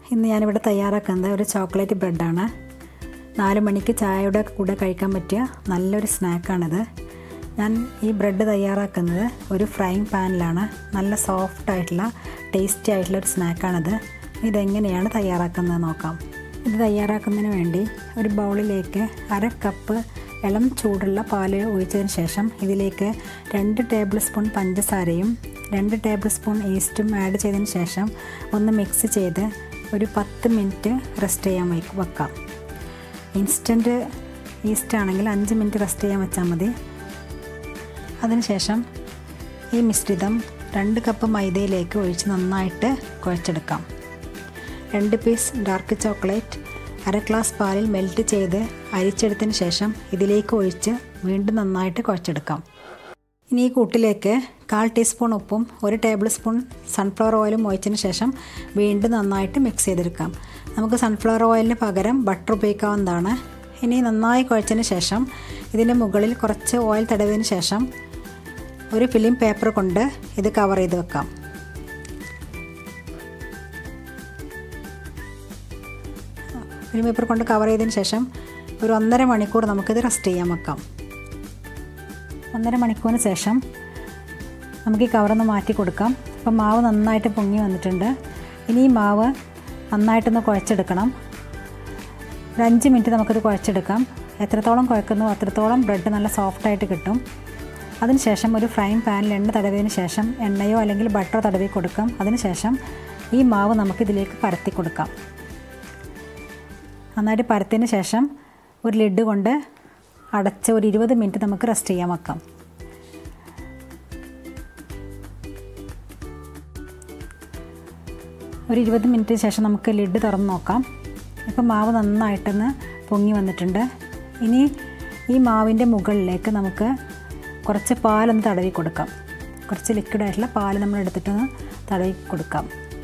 ഇന്ന് ഞാനിവിടെ തയ്യാറാക്കുന്നത് ഒരു ചോക്ലേറ്റ് ബ്രെഡാണ് നാല് മണിക്ക് ചായയുടെ കൂടെ കഴിക്കാൻ പറ്റിയ നല്ലൊരു സ്നാക്കാണിത് ഞാൻ ഈ ബ്രെഡ് തയ്യാറാക്കുന്നത് ഒരു ഫ്രൈങ് പാനിലാണ് നല്ല സോഫ്റ്റ് ആയിട്ടുള്ള ടേസ്റ്റി ആയിട്ടുള്ള ഒരു സ്നാക്കാണിത് ഇതെങ്ങനെയാണ് തയ്യാറാക്കുന്നത് നോക്കാം ഇത് തയ്യാറാക്കുന്നതിന് വേണ്ടി ഒരു ബൗളിലേക്ക് അര കപ്പ് ഇളം ചൂടുള്ള പാല് ഒഴിച്ചതിന് ശേഷം ഇതിലേക്ക് രണ്ട് ടേബിൾ സ്പൂൺ പഞ്ചസാരയും രണ്ട് ടേബിൾ സ്പൂൺ ഈസ്റ്റും ആഡ് ചെയ്തതിന് ശേഷം ഒന്ന് മിക്സ് ചെയ്ത് ഒരു പത്ത് മിനിറ്റ് റെസ്റ്റ് ചെയ്യാൻ വെക്കാം ഇൻസ്റ്റൻറ്റ് ഈസ്റ്റ് ആണെങ്കിൽ അഞ്ച് മിനിറ്റ് റെസ്റ്റ് ചെയ്യാൻ വെച്ചാൽ മതി അതിനുശേഷം ഈ മിശ്രിതം രണ്ട് കപ്പ് മൈദയിലേക്ക് ഒഴിച്ച് നന്നായിട്ട് കുഴച്ചെടുക്കാം രണ്ട് പീസ് ഡാർക്ക് ചോക്ലേറ്റ് അര ഗ്ലാസ് പാലിൽ മെൽറ്റ് ചെയ്ത് അരിച്ചെടുത്തതിന് ശേഷം ഇതിലേക്ക് ഒഴിച്ച് വീണ്ടും നന്നായിട്ട് കുഴച്ചെടുക്കാം ഇനി ഈ കൂട്ടിലേക്ക് കാൽ ടീസ്പൂൺ ഉപ്പും ഒരു ടേബിൾ സ്പൂൺ സൺഫ്ലവർ ഓയിലും ഒഴിച്ചതിന് ശേഷം വീണ്ടും നന്നായിട്ട് മിക്സ് ചെയ്തെടുക്കാം നമുക്ക് സൺഫ്ലവർ ഓയിലിന് പകരം ബട്ടർ ഉപയോഗിക്കാവുന്നതാണ് ഇനി നന്നായി കുഴച്ചതിന് ശേഷം ഇതിൻ്റെ മുകളിൽ കുറച്ച് ഓയിൽ തടവിയതിന് ശേഷം ഒരു ഫിലിം പേപ്പർ കൊണ്ട് ഇത് കവർ ചെയ്ത് വെക്കാം ഫിലിം പേപ്പർ കൊണ്ട് കവർ ചെയ്തതിന് ശേഷം ഒരു ഒന്നര മണിക്കൂർ നമുക്കിത് റെസ്റ്റ് ചെയ്യാൻ വെക്കാം ഒന്നര മണിക്കൂറിന് ശേഷം നമുക്ക് ഈ കവറൊന്ന് മാറ്റി കൊടുക്കാം അപ്പം മാവ് നന്നായിട്ട് പൊങ്ങി വന്നിട്ടുണ്ട് ഇനി ഈ മാവ് നന്നായിട്ടൊന്ന് കുഴച്ചെടുക്കണം ഒരു അഞ്ച് മിനിറ്റ് നമുക്കിത് കുഴച്ചെടുക്കാം എത്രത്തോളം കുഴക്കുന്നു അത്രത്തോളം ബ്രെഡ് നല്ല സോഫ്റ്റായിട്ട് കിട്ടും അതിനുശേഷം ഒരു ഫ്രൈങ് പാനിൽ എണ്ണ തടവിയതിന് ശേഷം എണ്ണയോ അല്ലെങ്കിൽ ബട്ടറോ തടവി കൊടുക്കാം അതിനുശേഷം ഈ മാവ് നമുക്കിതിലേക്ക് പരത്തി കൊടുക്കാം നന്നായിട്ട് പരത്തിയതിന് ശേഷം ഒരു ലിഡ് കൊണ്ട് അടച്ച് ഒരു ഇരുപത് മിനിറ്റ് നമുക്ക് റെസ്റ്റ് ചെയ്യാൻ വെക്കാം ഒരു ഇരുപത് മിനിറ്റിന് ശേഷം നമുക്ക് ലിഡ് തുറന്ന് നോക്കാം ഇപ്പം മാവ് നന്നായിട്ടൊന്ന് പൊങ്ങി വന്നിട്ടുണ്ട് ഇനി ഈ മാവിൻ്റെ മുകളിലേക്ക് നമുക്ക് കുറച്ച് പാലൊന്ന് തടവി കൊടുക്കാം കുറച്ച് ലിക്വിഡായിട്ടുള്ള പാൽ നമ്മൾ എടുത്തിട്ടൊന്ന് തടവി കൊടുക്കാം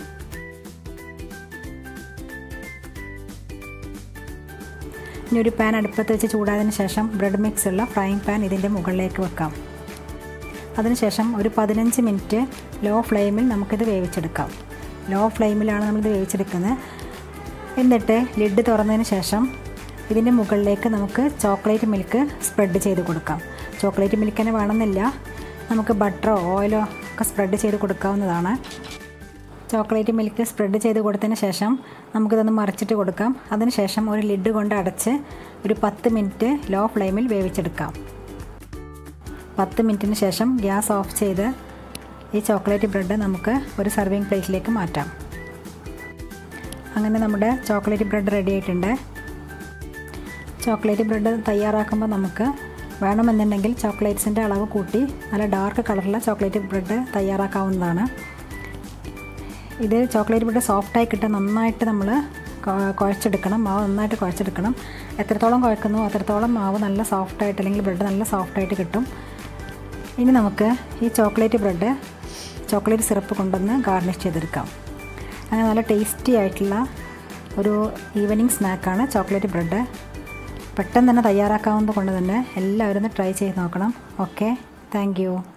ഇനി ഒരു പാൻ അടുപ്പത്ത് വെച്ച് ചൂടായതിന് ശേഷം ബ്രെഡ് മിക്സ് ഉള്ള ഫ്രൈങ് പാൻ ഇതിൻ്റെ മുകളിലേക്ക് വെക്കാം അതിനുശേഷം ഒരു പതിനഞ്ച് മിനിറ്റ് ലോ ഫ്ലെയിമിൽ നമുക്കിത് വേവിച്ചെടുക്കാം ലോ ഫ്ലെയിമിലാണ് നമ്മളിത് വേവിച്ചെടുക്കുന്നത് എന്നിട്ട് ലിഡ് തുറന്നതിന് ശേഷം ഇതിൻ്റെ മുകളിലേക്ക് നമുക്ക് ചോക്ലേറ്റ് മിൽക്ക് സ്പ്രെഡ് ചെയ്ത് കൊടുക്കാം ചോക്ലേറ്റ് മിൽക്ക് തന്നെ വേണമെന്നില്ല നമുക്ക് ബട്ടറോ ഓയിലോ ഒക്കെ സ്പ്രെഡ് ചെയ്ത് കൊടുക്കാവുന്നതാണ് ചോക്ലേറ്റ് മിൽക്ക് സ്പ്രെഡ് ചെയ്ത് കൊടുത്തതിന് ശേഷം നമുക്കിതൊന്ന് മറിച്ചിട്ട് കൊടുക്കാം അതിനുശേഷം ഒരു ലിഡ് കൊണ്ട് അടച്ച് ഒരു പത്ത് മിനിറ്റ് ലോ ഫ്ലെയിമിൽ വേവിച്ചെടുക്കാം പത്ത് മിനിറ്റിന് ശേഷം ഗ്യാസ് ഓഫ് ചെയ്ത് ഈ ചോക്ലേറ്റ് ബ്രെഡ് നമുക്ക് ഒരു സർവിങ് പ്ലേറ്റിലേക്ക് മാറ്റാം അങ്ങനെ നമ്മുടെ ചോക്ലേറ്റ് ബ്രെഡ് റെഡി ആയിട്ടുണ്ട് ചോക്ലേറ്റ് ബ്രെഡ് തയ്യാറാക്കുമ്പോൾ നമുക്ക് വേണമെന്നുണ്ടെങ്കിൽ ചോക്ലേറ്റ്സിൻ്റെ അളവ് കൂട്ടി നല്ല ഡാർക്ക് കളറുള്ള ചോക്ലേറ്റ് ബ്രെഡ് തയ്യാറാക്കാവുന്നതാണ് ഇത് ചോക്ലേറ്റ് ബ്രെഡ് സോഫ്റ്റായി കിട്ടാൻ നന്നായിട്ട് നമ്മൾ കുഴച്ചെടുക്കണം മാവ് നന്നായിട്ട് കുഴച്ചെടുക്കണം എത്രത്തോളം കുഴക്കുന്നു അത്രത്തോളം മാവ് നല്ല സോഫ്റ്റായിട്ട് അല്ലെങ്കിൽ ബ്രെഡ് നല്ല സോഫ്റ്റായിട്ട് കിട്ടും ഇനി നമുക്ക് ഈ ചോക്ലേറ്റ് ബ്രെഡ് ചോക്ലേറ്റ് സിറപ്പ് കൊണ്ടൊന്ന് ഗാർണിഷ് ചെയ്തെടുക്കാം അങ്ങനെ നല്ല ടേസ്റ്റി ആയിട്ടുള്ള ഒരു ഈവനിങ് സ്നാക്കാണ് ചോക്ലേറ്റ് ബ്രെഡ് പെട്ടെന്ന് തന്നെ തയ്യാറാക്കാവുന്നത് കൊണ്ട് തന്നെ എല്ലാവരും ഒന്ന് ട്രൈ ചെയ്ത് നോക്കണം ഓക്കെ താങ്ക്